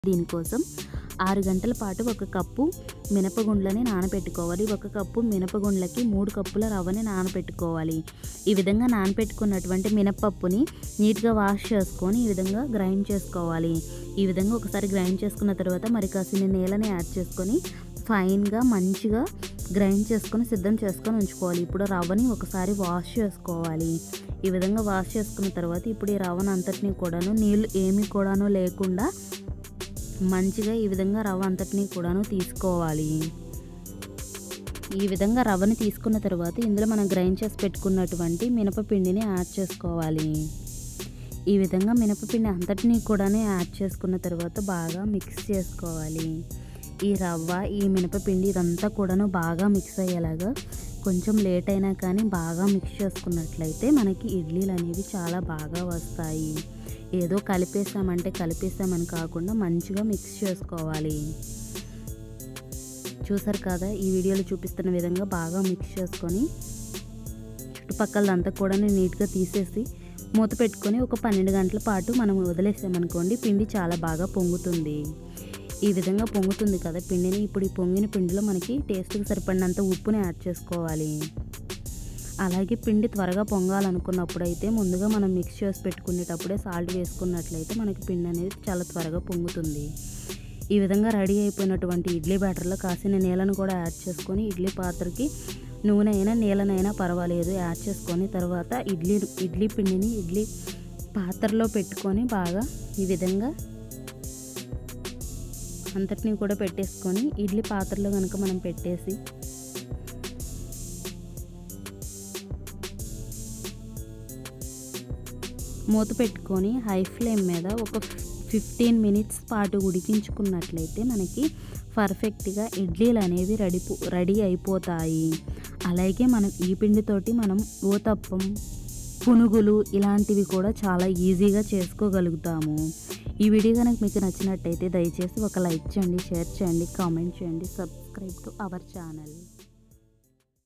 దీనికోసం ఆరు గంటల పాటు ఒక కప్పు మినపగుండ్లని నానబెట్టుకోవాలి ఒక కప్పు మినపగుండ్లకి మూడు కప్పుల రవ్వని నానబెట్టుకోవాలి ఈ విధంగా నానబెట్టుకున్నటువంటి మినపప్పుని నీట్గా వాష్ చేసుకొని ఈ విధంగా గ్రైండ్ చేసుకోవాలి ఈ విధంగా ఒకసారి గ్రైండ్ చేసుకున్న తర్వాత మరి కాసిన నీళ్ళని యాడ్ చేసుకొని ఫైన్గా మంచిగా గ్రైండ్ చేసుకొని సిద్ధం చేసుకొని ఉంచుకోవాలి ఇప్పుడు రవ్వని ఒకసారి వాష్ చేసుకోవాలి ఈ విధంగా వాష్ చేసుకున్న తర్వాత ఇప్పుడు ఈ రవ్వను అంతటినీ కూడాను నీళ్ళు ఏమీ కూడాను లేకుండా మంచిగా ఈ విధంగా రవ్వ అంతటినీ కూడాను తీసుకోవాలి ఈ విధంగా రవ్వని తీసుకున్న తర్వాత ఇందులో మనం గ్రైండ్ చేసి పెట్టుకున్నటువంటి మినపపిండిని యాడ్ చేసుకోవాలి ఈ విధంగా మినపపిండి అంతటినీ కూడాను యాడ్ చేసుకున్న తర్వాత బాగా మిక్స్ చేసుకోవాలి ఈ రవ్వ ఈ మినపపిండి ఇదంతా కూడాను బాగా మిక్స్ అయ్యేలాగా కొంచెం లేట్ అయినా కానీ బాగా మిక్స్ చేసుకున్నట్లయితే మనకి ఇడ్లీలు అనేవి చాలా బాగా వస్తాయి ఏదో కలిపేసామంటే కలిపేసామని కాకుండా మంచిగా మిక్స్ చేసుకోవాలి చూసారు కదా ఈ వీడియోలో చూపిస్తున్న విధంగా బాగా మిక్స్ చేసుకొని చుట్టుపక్కలంతా కూడా నీట్గా తీసేసి మూత పెట్టుకొని ఒక పన్నెండు గంటల పాటు మనం వదిలేసామనుకోండి పిండి చాలా బాగా పొంగుతుంది ఈ విధంగా పొంగుతుంది కదా పిండిని ఇప్పుడు ఈ పొంగిన పిండిలో మనకి టేస్ట్కి సరిపడినంత ఉప్పుని యాడ్ చేసుకోవాలి అలాగే పిండి త్వరగా పొంగాలనుకున్నప్పుడు అయితే ముందుగా మనం మిక్స్ చేసి పెట్టుకునేటప్పుడే సాల్ట్ వేసుకున్నట్లయితే మనకి పిండి అనేది చాలా త్వరగా పొంగుతుంది ఈ విధంగా రెడీ అయిపోయినటువంటి ఇడ్లీ బ్యాటర్లో కాసిన నీళ్ళను కూడా యాడ్ చేసుకొని ఇడ్లీ పాత్రకి నూనె అయినా నీళ్ళనైనా పర్వాలేదు యాడ్ చేసుకొని తర్వాత ఇడ్లీ ఇడ్లీ పిండిని ఇడ్లీ పాత్రలో పెట్టుకొని బాగా ఈ విధంగా అంతటినీ కూడా పెట్టేసుకొని ఇడ్లీ పాత్రలో కనుక మనం పెట్టేసి మూత పెట్టుకొని హై ఫ్లేమ్ మీద ఒక ఫిఫ్టీన్ మినిట్స్ పాటు ఉడికించుకున్నట్లయితే మనకి పర్ఫెక్ట్గా ఇడ్లీలు అనేవి రెడీ రెడీ అయిపోతాయి అలాగే మనం ఈ పిండితోటి మనం ఊతప్పం పునుగులు ఇలాంటివి కూడా చాలా ఈజీగా చేసుకోగలుగుతాము ఈ వీడియో కనుక మీకు నచ్చినట్టయితే దయచేసి ఒక లైక్ చేయండి షేర్ చేయండి కామెంట్ చేయండి సబ్స్క్రైబ్ టు అవర్ ఛానల్